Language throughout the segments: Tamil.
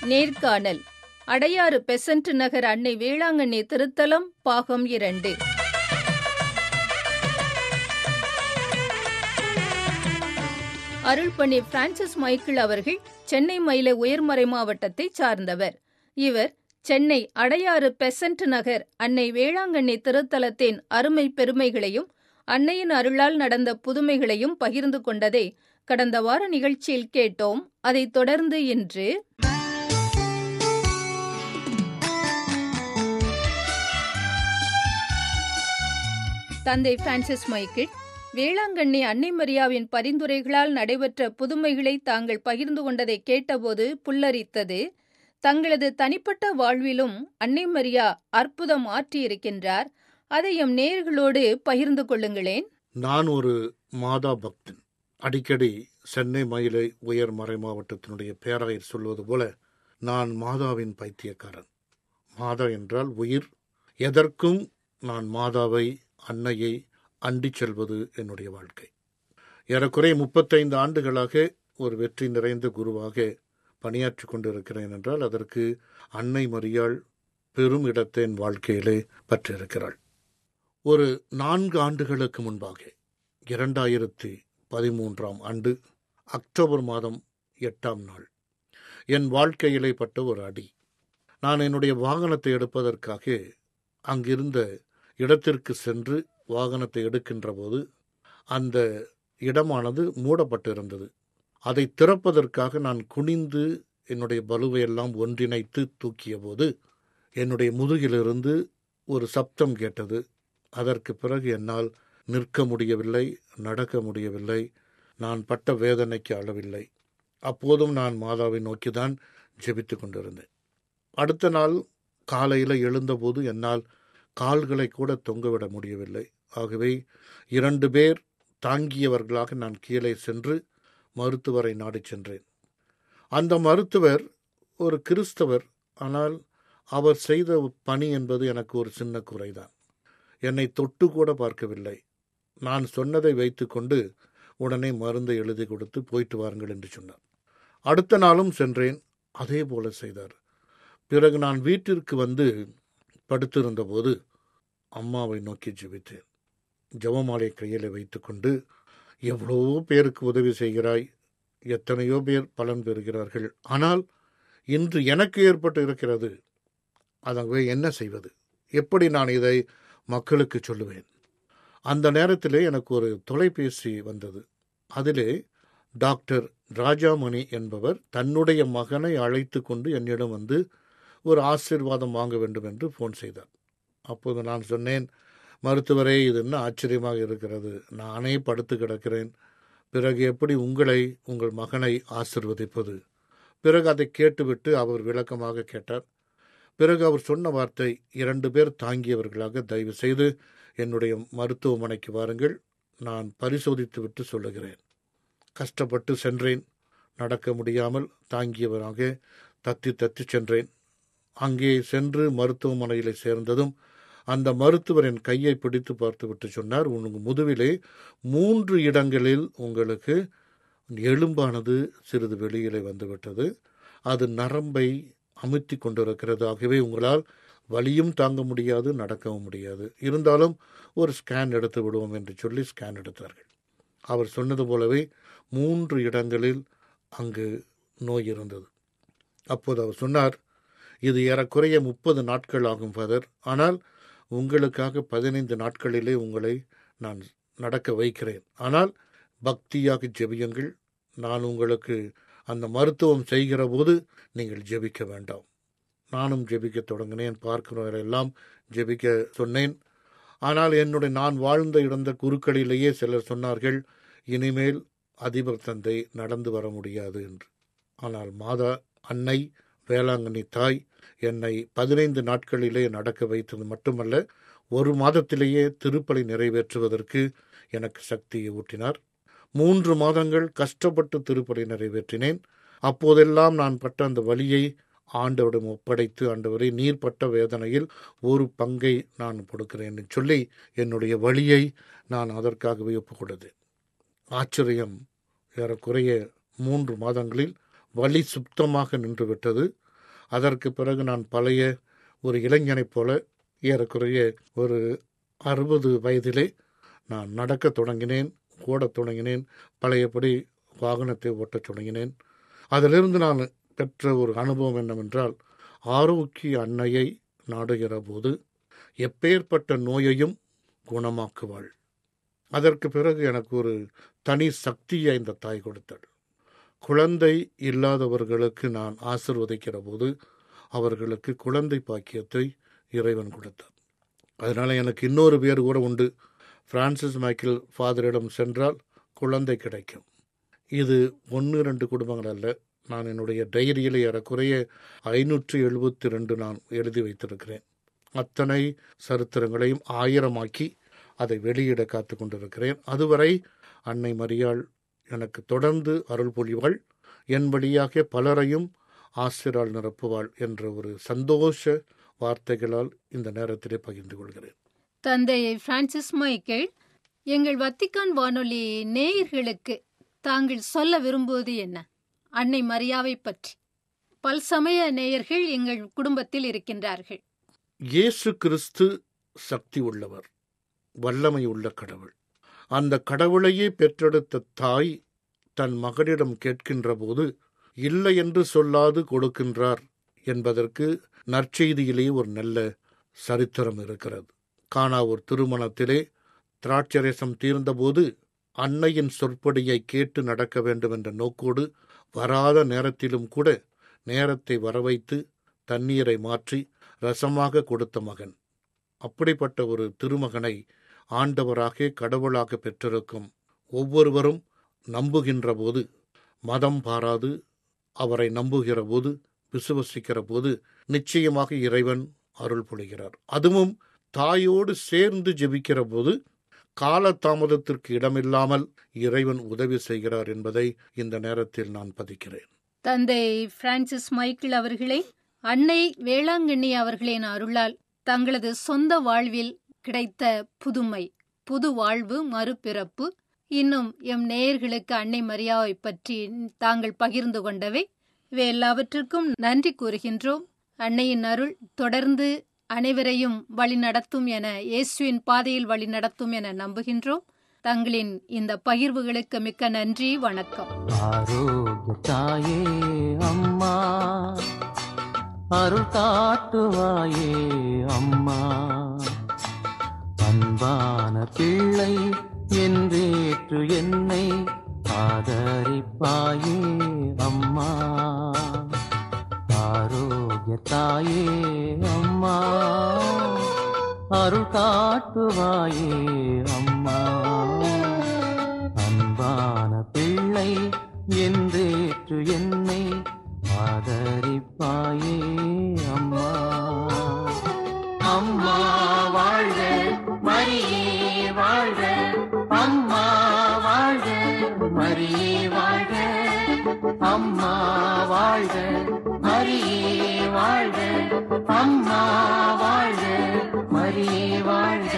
நேர்காணல் அடையாறு பெசன்ட் நகர் அன்னை வேளாங்கண்ணி திருத்தலம் பாகம் இரண்டு அருள்பணி பிரான்சிஸ் மைக்கேல் அவர்கள் சென்னை மயிலை உயர்மறை மாவட்டத்தைச் சார்ந்தவர் இவர் சென்னை அடையாறு பெசன்ட் நகர் அன்னை வேளாங்கண்ணி திருத்தலத்தின் அருமை பெருமைகளையும் அன்னையின் அருளால் நடந்த புதுமைகளையும் பகிர்ந்து கொண்டதை கடந்த வார நிகழ்ச்சியில் கேட்டோம் அதைத் தொடர்ந்து இன்று தந்தை பிரான்சிஸ் மைக்கேல் வேளாங்கண்ணி அன்னை மரியாவின் பரிந்துரைகளால் நடைபெற்ற புதுமைகளை தாங்கள் பகிர்ந்து கொண்டதை கேட்டபோது புல்லரித்தது தங்களது தனிப்பட்ட வாழ்விலும் அன்னை மரியா அற்புதம் ஆற்றியிருக்கின்றார் அதை எம் நேயர்களோடு பகிர்ந்து கொள்ளுங்களேன் நான் ஒரு மாதா பக்தன் அடிக்கடி சென்னை மயிலை உயர் மறை மாவட்டத்தினுடைய பேராயர் சொல்வது போல நான் மாதாவின் பைத்தியக்காரன் மாதா என்றால் உயிர் எதற்கும் நான் மாதாவை அன்னையை அண்டிச் செல்வது என்னுடைய வாழ்க்கை ஏறக்குறைய முப்பத்தைந்து ஆண்டுகளாக ஒரு வெற்றி நிறைந்த குருவாக பணியாற்றி கொண்டிருக்கிறேன் என்றால் அதற்கு அன்னை மரியாள் பெரும் இடத்தை என் வாழ்க்கையிலே பற்றிருக்கிறாள் ஒரு நான்கு ஆண்டுகளுக்கு முன்பாக இரண்டாயிரத்தி பதிமூன்றாம் ஆண்டு அக்டோபர் மாதம் எட்டாம் நாள் என் வாழ்க்கையிலே பட்ட ஒரு அடி நான் என்னுடைய வாகனத்தை எடுப்பதற்காக அங்கிருந்த இடத்திற்கு சென்று வாகனத்தை எடுக்கின்ற போது அந்த இடமானது மூடப்பட்டிருந்தது அதை திறப்பதற்காக நான் குனிந்து என்னுடைய பலுவையெல்லாம் ஒன்றிணைத்து தூக்கிய போது என்னுடைய முதுகிலிருந்து ஒரு சப்தம் கேட்டது அதற்கு பிறகு என்னால் நிற்க முடியவில்லை நடக்க முடியவில்லை நான் பட்ட வேதனைக்கு அளவில்லை அப்போதும் நான் மாதாவை நோக்கிதான் ஜெபித்து கொண்டிருந்தேன் அடுத்த நாள் காலையில் எழுந்தபோது என்னால் கால்களை கூட தொங்கவிட முடியவில்லை ஆகவே இரண்டு பேர் தாங்கியவர்களாக நான் கீழே சென்று மருத்துவரை நாடிச் சென்றேன் அந்த மருத்துவர் ஒரு கிறிஸ்தவர் ஆனால் அவர் செய்த பணி என்பது எனக்கு ஒரு சின்ன குறைதான் என்னை தொட்டு கூட பார்க்கவில்லை நான் சொன்னதை வைத்துக்கொண்டு உடனே மருந்தை எழுதி கொடுத்து போயிட்டு வாருங்கள் என்று சொன்னார் அடுத்த நாளும் சென்றேன் அதே போல செய்தார் பிறகு நான் வீட்டிற்கு வந்து படுத்திருந்த போது அம்மாவை நோக்கி ஜெபித்தேன் ஜெபமாலை கையில் வைத்துக்கொண்டு எவ்வளோ பேருக்கு உதவி செய்கிறாய் எத்தனையோ பேர் பலன் பெறுகிறார்கள் ஆனால் இன்று எனக்கு ஏற்பட்டு இருக்கிறது அதவே என்ன செய்வது எப்படி நான் இதை மக்களுக்கு சொல்லுவேன் அந்த நேரத்திலே எனக்கு ஒரு தொலைபேசி வந்தது அதிலே டாக்டர் ராஜாமணி என்பவர் தன்னுடைய மகனை அழைத்து கொண்டு என்னிடம் வந்து ஒரு ஆசீர்வாதம் வாங்க வேண்டும் என்று ஃபோன் செய்தார் அப்போது நான் சொன்னேன் மருத்துவரே இது என்ன ஆச்சரியமாக இருக்கிறது நானே படுத்து கிடக்கிறேன் பிறகு எப்படி உங்களை உங்கள் மகனை ஆசிர்வதிப்பது பிறகு அதை கேட்டுவிட்டு அவர் விளக்கமாக கேட்டார் பிறகு அவர் சொன்ன வார்த்தை இரண்டு பேர் தாங்கியவர்களாக தயவு செய்து என்னுடைய மருத்துவமனைக்கு வாருங்கள் நான் பரிசோதித்து விட்டு சொல்லுகிறேன் கஷ்டப்பட்டு சென்றேன் நடக்க முடியாமல் தாங்கியவராக தத்தி தத்தி சென்றேன் அங்கே சென்று மருத்துவமனையில் சேர்ந்ததும் அந்த மருத்துவர் என் கையை பிடித்து பார்த்துவிட்டு சொன்னார் உங்கள் முதுவிலே மூன்று இடங்களில் உங்களுக்கு எலும்பானது சிறிது வெளியிலே வந்துவிட்டது அது நரம்பை அமுத்தி கொண்டிருக்கிறது ஆகவே உங்களால் வலியும் தாங்க முடியாது நடக்கவும் முடியாது இருந்தாலும் ஒரு ஸ்கேன் எடுத்து விடுவோம் என்று சொல்லி ஸ்கேன் எடுத்தார்கள் அவர் சொன்னது போலவே மூன்று இடங்களில் அங்கு நோய் இருந்தது அப்போது அவர் சொன்னார் இது ஏறக்குறைய முப்பது நாட்கள் ஆகும் ஃபாதர் ஆனால் உங்களுக்காக பதினைந்து நாட்களிலே உங்களை நான் நடக்க வைக்கிறேன் ஆனால் பக்தியாக ஜெபியுங்கள் நான் உங்களுக்கு அந்த மருத்துவம் செய்கிற போது நீங்கள் ஜெபிக்க வேண்டாம் நானும் ஜெபிக்க தொடங்கினேன் பார்க்கிறவரெல்லாம் ஜெபிக்க சொன்னேன் ஆனால் என்னுடைய நான் வாழ்ந்த இடந்த குருக்களிலேயே சிலர் சொன்னார்கள் இனிமேல் அதிபர் தந்தை நடந்து வர முடியாது என்று ஆனால் மாதா அன்னை வேளாங்கண்ணி தாய் என்னை பதினைந்து நாட்களிலே நடக்க வைத்தது மட்டுமல்ல ஒரு மாதத்திலேயே திருப்பலி நிறைவேற்றுவதற்கு எனக்கு சக்தியை ஊட்டினார் மூன்று மாதங்கள் கஷ்டப்பட்டு திருப்பலி நிறைவேற்றினேன் அப்போதெல்லாம் நான் பட்ட அந்த வழியை ஆண்டவரிடம் ஒப்படைத்து ஆண்டவரை நீர் பட்ட வேதனையில் ஒரு பங்கை நான் கொடுக்கிறேன் சொல்லி என்னுடைய வழியை நான் அதற்காகவே ஒப்புக் கொடுத்தேன் ஆச்சரியம் ஏறக்குறைய மூன்று மாதங்களில் வலி சுத்தமாக நின்றுவிட்டது அதற்கு பிறகு நான் பழைய ஒரு இளைஞனைப் போல ஏறக்குறைய ஒரு அறுபது வயதிலே நான் நடக்கத் தொடங்கினேன் ஓடத் தொடங்கினேன் பழையபடி வாகனத்தை ஓட்டத் தொடங்கினேன் அதிலிருந்து நான் பெற்ற ஒரு அனுபவம் என்னவென்றால் ஆரோக்கிய அன்னையை நாடுகிற போது எப்பேற்பட்ட நோயையும் குணமாக்குவாள் அதற்கு பிறகு எனக்கு ஒரு தனி சக்தியை இந்த தாய் கொடுத்தாள் குழந்தை இல்லாதவர்களுக்கு நான் ஆசிர்வதிக்கிற போது அவர்களுக்கு குழந்தை பாக்கியத்தை இறைவன் கொடுத்தார் அதனால் எனக்கு இன்னொரு பேர் கூட உண்டு பிரான்சிஸ் மைக்கேல் ஃபாதரிடம் சென்றால் குழந்தை கிடைக்கும் இது ஒன்று ரெண்டு குடும்பங்கள் அல்ல நான் என்னுடைய டைரியில் ஏறக்குறைய ஐநூற்றி எழுபத்தி ரெண்டு நான் எழுதி வைத்திருக்கிறேன் அத்தனை சரித்திரங்களையும் ஆயிரமாக்கி அதை வெளியிட காத்து கொண்டிருக்கிறேன் அதுவரை அன்னை மரியாள் எனக்கு தொடர்ந்து அருள் பொழிவாள் என் வழியாக பலரையும் ஆசிரால் நிரப்புவாள் என்ற ஒரு சந்தோஷ வார்த்தைகளால் இந்த நேரத்திலே பகிர்ந்து கொள்கிறேன் தந்தை பிரான்சிஸ் மைக்கேல் எங்கள் வத்திக்கான் வானொலி நேயர்களுக்கு தாங்கள் சொல்ல விரும்புவது என்ன அன்னை மரியாவை பற்றி பல்சமய நேயர்கள் எங்கள் குடும்பத்தில் இருக்கின்றார்கள் இயேசு கிறிஸ்து சக்தி உள்ளவர் வல்லமை உள்ள கடவுள் அந்த கடவுளையே பெற்றெடுத்த தாய் தன் மகனிடம் கேட்கின்ற போது இல்லை என்று சொல்லாது கொடுக்கின்றார் என்பதற்கு நற்செய்தியிலே ஒரு நல்ல சரித்திரம் இருக்கிறது காணா ஒரு திருமணத்திலே திராட்சரசம் தீர்ந்தபோது அன்னையின் சொற்படியை கேட்டு நடக்க வேண்டும் என்ற நோக்கோடு வராத நேரத்திலும் கூட நேரத்தை வரவைத்து தண்ணீரை மாற்றி ரசமாக கொடுத்த மகன் அப்படிப்பட்ட ஒரு திருமகனை ஆண்டவராக கடவுளாக பெற்றிருக்கும் ஒவ்வொருவரும் நம்புகின்ற போது மதம் பாராது அவரை நம்புகிற போது விசுவசிக்கிற போது நிச்சயமாக இறைவன் அருள் புரிகிறார் அதுவும் தாயோடு சேர்ந்து ஜெபிக்கிற போது கால தாமதத்திற்கு இடமில்லாமல் இறைவன் உதவி செய்கிறார் என்பதை இந்த நேரத்தில் நான் பதிக்கிறேன் தந்தை பிரான்சிஸ் மைக்கேல் அவர்களே அன்னை வேளாங்கண்ணி அவர்களின் அருளால் தங்களது சொந்த வாழ்வில் கிடைத்த புதுமை புது வாழ்வு மறுபிறப்பு இன்னும் எம் நேயர்களுக்கு அன்னை மரியாவை பற்றி தாங்கள் பகிர்ந்து கொண்டவை இவை எல்லாவற்றிற்கும் நன்றி கூறுகின்றோம் அன்னையின் அருள் தொடர்ந்து அனைவரையும் வழி நடத்தும் என இயேசுவின் பாதையில் வழி நடத்தும் என நம்புகின்றோம் தங்களின் இந்த பகிர்வுகளுக்கு மிக்க நன்றி வணக்கம் ஆரோக்கிய தாயே அம்மா அருள் காட்டுவாயே அம்மா அன்பான பிள்ளை என்றேற்று என்னை ஆதரிப்பாயே அம்மா ஆரோக்கிய தாயே அம்மா அருள் காட்டுவாயே அம்மா அன்பான பிள்ளை என்றேற்று என்னை ஆதரிப்பாயே அம்மா அம்மா வாழ்க மரியே வாழ்க அம்மா வாழ்க மரியே வாழ்க அம்மா வாழ்க மரியே வாழ்க அம்மா வாழ்க மரியே வாழ்க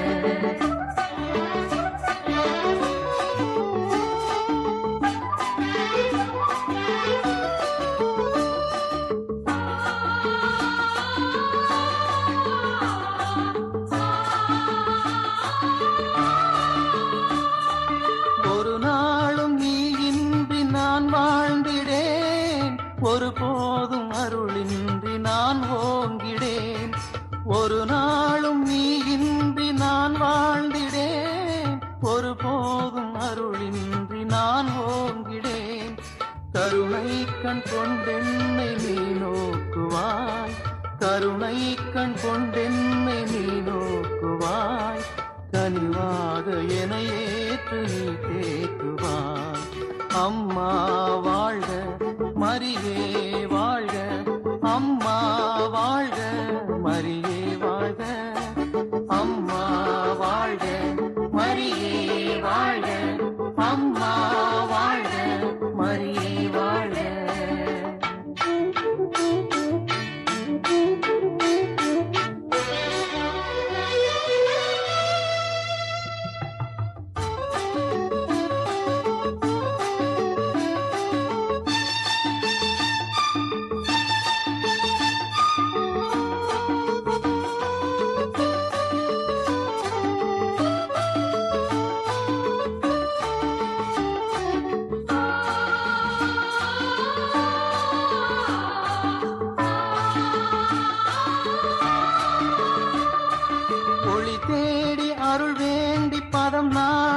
ஒரு நாளும் நீ இன்றி நான் வாழ்ந்திடேன் ஒரு போதும் அருளின்றி நான் ஓங்கிடேன் ஒரு நாளும் நீ இன்றி நான் வாழ்ந்திடேன் ஒரு போதும் அருளின்றி நான் ஓங்கிடேன் கருணை கண் கொண்டென்னை நீ நோக்குவாய் கருணை கண் கொண்டென்னை நீ நோக்குவாய் கனிவாக என ஏற்று நீ தேற்றுவாய் அம்மா வாழ்க மரியே வாழ்க அம்மா வாழ்க மரியே வாழ்க அம்மா வாழ்க மரியே வாழ்க அம்மா வாழ்க மரியே வாழ்க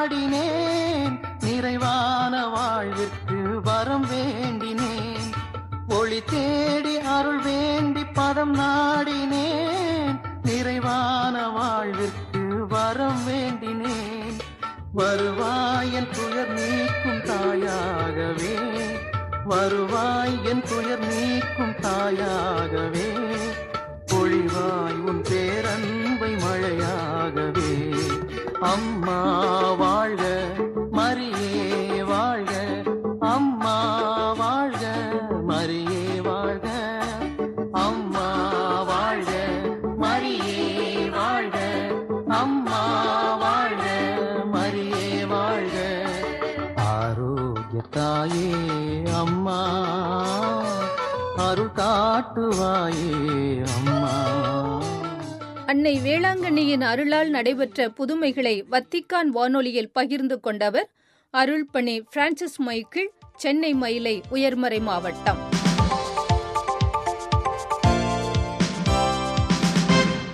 நாடினேன் நிறைவான வாழ்விற்கு வரம் வேண்டினேன் ஒளி தேடி அருள் வேண்டி பதம் நாடினேன் நிறைவான வாழ்விற்கு வரம் வேண்டினேன் வருவாய் என் துயர் நீக்கும் தாயாகவே வருவாய் என் துயர் நீக்கும் தாயாகவே பொழிவாய் உன் பேரன்பை மழையாகவே அம்மா வாழ்க மரியே வாழ்க அம்மா வாழ்க மரியே வாழ்க அம்மா வாழ்க மரியே வாழ்க அம்மா வாழ்க மரியே வாழ்க ஆரோக்கிய தாயே அம்மா அருள் காட்டுவாயே அம்மா அன்னை வேளாங்கண்ணியின் அருளால் நடைபெற்ற புதுமைகளை வத்திக்கான் வானொலியில் பகிர்ந்து கொண்டவர் அருள்பணி பிரான்சிஸ் மைக்கிள் சென்னை மயிலை உயர்மறை மாவட்டம்